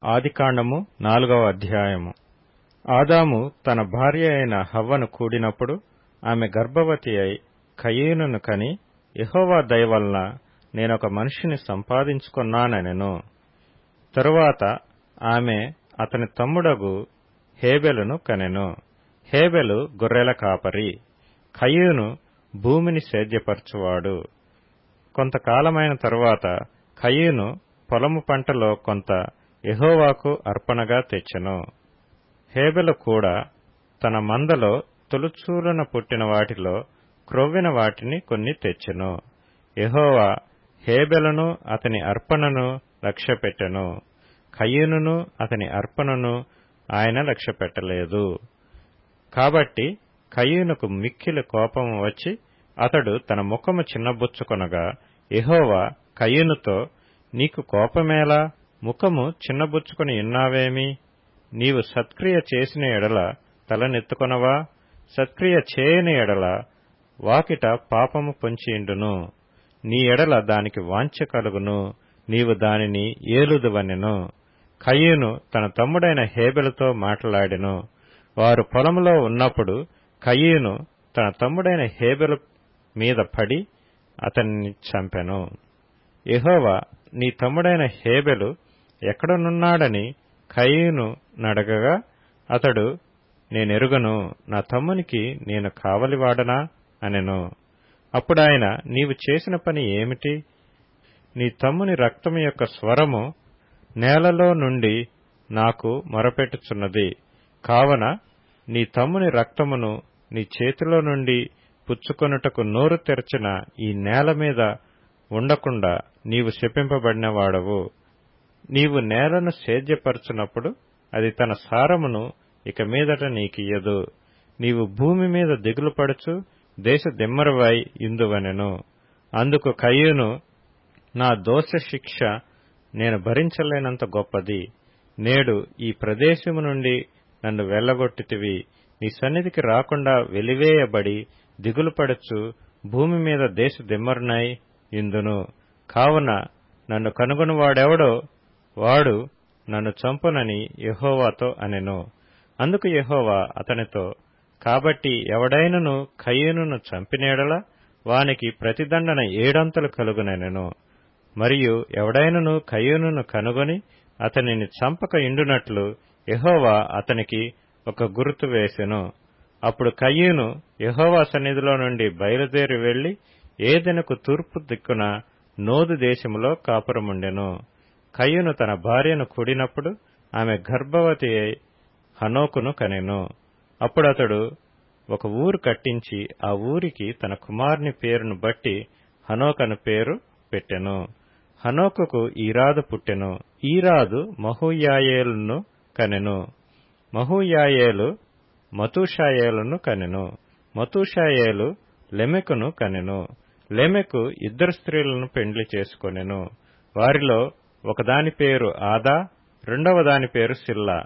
ఆదికాండము నాలుగవ అధ్యాయము ఆదాము తన భార్య అయిన హవ్వను కూడినప్పుడు ఆమె గర్భవతి అయి కయీనును కని యెహోవా దయ వలన నేనొక మనిషిని సంపాదించుకొన్నానెను తరువాత ఆమె అతని తమ్ముడగు హేబెలును కనెను హేబెలు గొర్రెల కాపరి కయీను భూమిని సేద్యపరచువాడు కొంతకాలమైన తరువాత కయీను పొలము పంటలో కొంత యెహోవాకు అర్పణగా తెచ్చెను హేబెలు కూడా తన మందలో తొలుచూలున పుట్టిన వాటిలో క్రొవ్విన వాటిని కొన్ని తెచ్చెను యెహోవా హేబెలును అతని అర్పణను లక్ష్యపెట్టెను కయీనును అతని అర్పణను ఆయన లక్ష్యపెట్టలేదు కాబట్టి కయీనుకు మిక్కిలి కోపము వచ్చి అతడు తన ముఖము చిన్నబుచ్చుకొనగా యెహోవా కయీనుతో నీకు కోపమేలా ముఖము చిన్నబుచ్చుకొని ఉన్నావేమి నీవు సత్క్రియ చేసిన ఎడల తలనెత్తుకొనవా సత్క్రియ చేయని ఎడల వాకిట పాపము పొంచియుండును నీ ఎడల దానికి వాంఛ కలుగును నీవు దానిని ఏలుదువనెను కయీను తన తమ్ముడైన హేబెలుతో మాట్లాడెను వారు పొలములో ఉన్నప్పుడు కయీను తన తమ్ముడైన హేబెలు మీద పడి అతన్ని చంపెను యెహోవా నీ తమ్ముడైన హేబెలు ఎక్కడనున్నాడని కయీను నడగగా అతడు నేనెరుగను నా తమ్మునికి నేను కావలివాడనా అనెను అప్పుడాయన నీవు చేసిన పని ఏమిటి నీ తమ్ముని రక్తము యొక్క స్వరము నేలలో నుండి నాకు మొరపెట్టుచున్నది కావన నీ తమ్ముని రక్తమును నీ చేతిలో నుండి పుచ్చుకొనుటకు నోరు తెరచిన ఈ నేల మీద ఉండకుండా నీవు శపింపబడిన వాడవు నీవు నేలను సేద్యపరచునప్పుడు అది తన సారమును ఇక మీదట నీకియ్యదు నీవు భూమి మీద దిగులు పడుచు దేశ దిమ్మరవై ఇందువనెను అందుకు కయ్యూను నా దోష శిక్ష నేను భరించలేనంత గొప్పది నేడు ఈ ప్రదేశము నుండి నన్ను వెళ్లగొట్టితివి నీ సన్నిధికి రాకుండా వెలివేయబడి దిగులు పడచ్చు భూమి మీద దేశ దిమ్మరునై ఇందును కావున నన్ను కనుగొనువాడెవడో వాడు నన్ను చంపునని యెహోవాతో అనెను అందుకు యెహోవా అతనితో కాబట్టి ఎవడైనను కయ్యూనును చంపినేడల వానికి ప్రతిదండన ఏడంతలు కలుగునెనెను మరియు ఎవడైనను కయ్యూనును కనుగొని అతనిని చంపక ఇండునట్లు యెహోవా అతనికి ఒక గుర్తు వేసెను అప్పుడు కయ్యూను యెహోవా సన్నిధిలో నుండి బయలుదేరి వెళ్లి ఏదెనకు తూర్పు దిక్కున నోదు దేశములో కాపురముండెను కయ్యూను తన భార్యను కూడినప్పుడు ఆమె గర్భవతి అయి హనోకును కనెను అప్పుడు అతడు ఒక ఊరు కట్టించి ఆ ఊరికి తన కుమారుని పేరును బట్టి హనోకను పేరు పెట్టెను హనోకుకు ఈరాదు పుట్టెను ఈరాదు మహూయాయేలును కనెను మహూయాయేలు మతూషాయేలును కనెను మతూషాయేలు లెమెకును కనెను లెమెకు ఇద్దరు స్త్రీలను పెండ్లి చేసుకొనెను వారిలో ఒకదాని పేరు ఆదా రెండవ దాని పేరు సిల్లా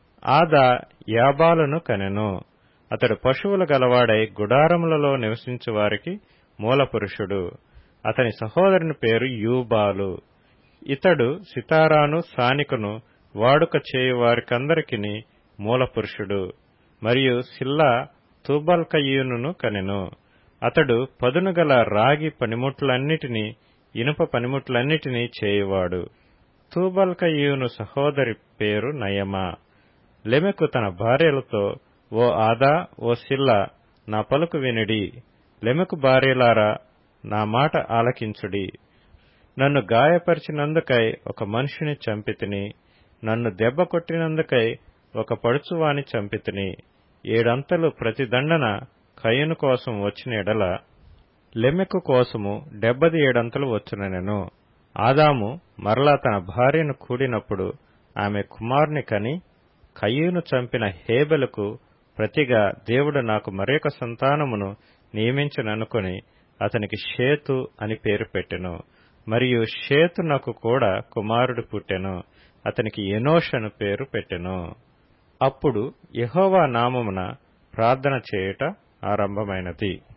ఆదా యాబాలును కనెను అతడు పశువుల గలవాడై గుడారములలో నివసించు వారికి మూలపురుషుడు అతని సహోదరుని పేరు యూబాలు ఇతడు సితారాను సానికును వాడుక చేయు వారికందరికిని మూలపురుషుడు మరియు సిల్లా తూబల్కయ్యూనును కనెను అతడు పదునుగల రాగి పనిముట్లన్నిటినీ ఇనుప పనిముట్లన్నిటినీ చేయువాడు తూబల్కయ్యూను సహోదరి పేరు నయమా లెమెకు తన భార్యలతో ఓ ఆదా ఓ సిల్లా నా పలుకు వినిడి లెమెకు భార్యలారా నా మాట ఆలకించుడి నన్ను గాయపరిచినందుకై ఒక మనిషిని చంపితిని నన్ను దెబ్బ కొట్టినందుకై ఒక పడుచువాని చంపితిని ఏడంతలు ప్రతిదండన కయ్యను కోసం వచ్చిన ఎడల లెమెకు కోసము డెబ్బది ఏడంతలు వచ్చునెను ఆదాము మరలా తన భార్యను కూడినప్పుడు ఆమె కుమారుని కని కయ్యూను చంపిన హేబెలకు ప్రతిగా దేవుడు నాకు మరొక సంతానమును నియమించననుకుని అతనికి షేతు అని పేరు పెట్టెను మరియు షేతునకు కూడా కుమారుడు పుట్టెను అతనికి ఎనోష్ అను పేరు పెట్టెను అప్పుడు యెహోవా నామమున ప్రార్థన చేయుట ఆరంభమైనది